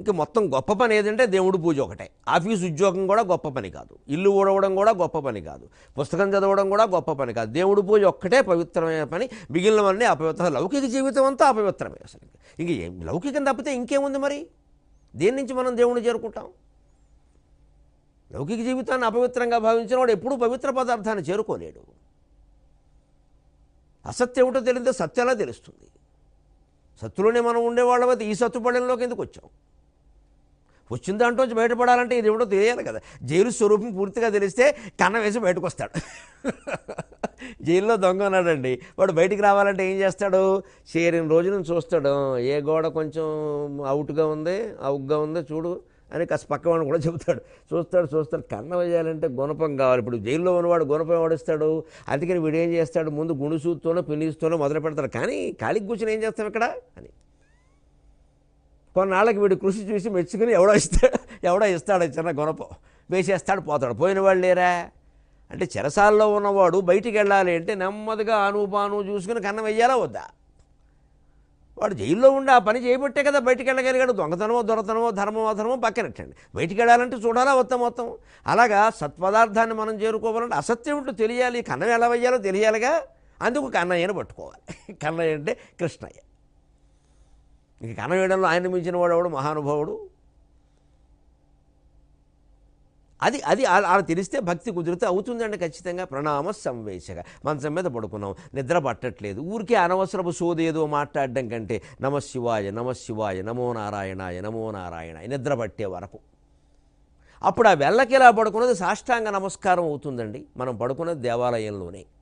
ఇక మొత్తం గొప్ప పని ఏదంటే దేవుడు పూజ ఒకటే ఆఫీస్ ఉద్యోగం కూడా గొప్ప పని కాదు ఇల్లు ఊడవడం కూడా గొప్ప పని కాదు పుస్తకం చదవడం కూడా గొప్ప పని కాదు దేవుడు పూజ ఒక్కటే పవిత్రమైన పని మిగిలినవన్నీ అపవిత్ర లౌకిక జీవితం అంతా అపవిత్రమే అసలు ఇంక ఏం లౌకికం తప్పితే ఇంకేముంది మరి దేని నుంచి మనం దేవుడిని చేరుకుంటాం లౌకిక జీవితాన్ని అపవిత్రంగా భావించిన వాడు ఎప్పుడూ పవిత్ర పదార్థాన్ని చేరుకోలేడు అసత్యం ఏమిటో తెలియదు సత్యాలా తెలుస్తుంది సత్తులోనే మనం ఉండేవాళ్ళమైతే ఈ సత్తుపడెంలోకి ఎందుకు వచ్చాం వచ్చిన దాంట్లోంచి బయటపడాలంటే ఇది ఏమిటో తెలియాలి కదా జైలు స్వరూపం పూర్తిగా తెలిస్తే కన్న వేసి బయటకు వస్తాడు జైల్లో దొంగ ఉన్నాడండి వాడు బయటికి రావాలంటే ఏం చేస్తాడు చేరిన రోజున చూస్తాడు ఏ గోడ కొంచెం అవుట్గా ఉంది అవుట్గా ఉంది చూడు అని కాస్త పక్కవాడిని కూడా చెబుతాడు చూస్తాడు చూస్తాడు కన్న వేయాలంటే గుణపం కావాలి ఇప్పుడు జైల్లో ఉన్నవాడు గుణపం వాడిస్తాడు అందుకని వీడు ఏం చేస్తాడు ముందు గుణుసూతోనో పినిస్తోనో మొదలు పెడతాడు కానీ ఖాళీకి కూర్చొని ఏం చేస్తాం ఇక్కడ అని కొన్నాళ్ళకి వీడు కృషి చూసి మెచ్చుకుని ఎవడో ఇస్తాడు ఎవడో ఇస్తాడు చిన్న గుణపం వేసేస్తాడు పోతాడు పోయిన వాళ్ళు లేరా అంటే చెరసాల్లో ఉన్నవాడు బయటికి వెళ్ళాలి అంటే నెమ్మదిగా అనుపాను చూసుకుని కన్నం వెయ్యాలా వద్దా వాడు జైల్లో ఉండి ఆ పని చేయబట్టే కదా బయటికి వెళ్ళగలిగాడు దొంగతనమో దొరతనమో ధర్మమో అధర్మో పక్కనట్టండి బయటికి వెళ్ళాలంటే చూడాలా వద్దా మొత్తం అలాగా సత్పదార్థాన్ని మనం చేరుకోవాలంటే అసత్యం ఉంటూ తెలియాలి కన్నం ఎలా వెయ్యాలో తెలియాలిగా అందుకు కన్నయ్యను పట్టుకోవాలి కన్నయ్య అంటే కృష్ణయ్య ఇంక కన్నం వేయడంలో ఆయన మించిన వాడు ఎవడు మహానుభావుడు అది అది అలా అలా తెలిస్తే భక్తి కుదిరితే అవుతుందండి ఖచ్చితంగా ప్రణామ సంవేశగా మంచం మీద పడుకున్నాం నిద్ర పట్టట్లేదు ఊరికే అనవసరపు సోదేదో మాట్లాడడం కంటే నమ శివాయ నమ శివాయ నమో నారాయణాయ నమో నారాయణ నిద్ర పట్టే వరకు అప్పుడు ఆ వెళ్ళకిలా పడుకున్నది సాష్టాంగ నమస్కారం అవుతుందండి మనం పడుకున్నది దేవాలయంలోనే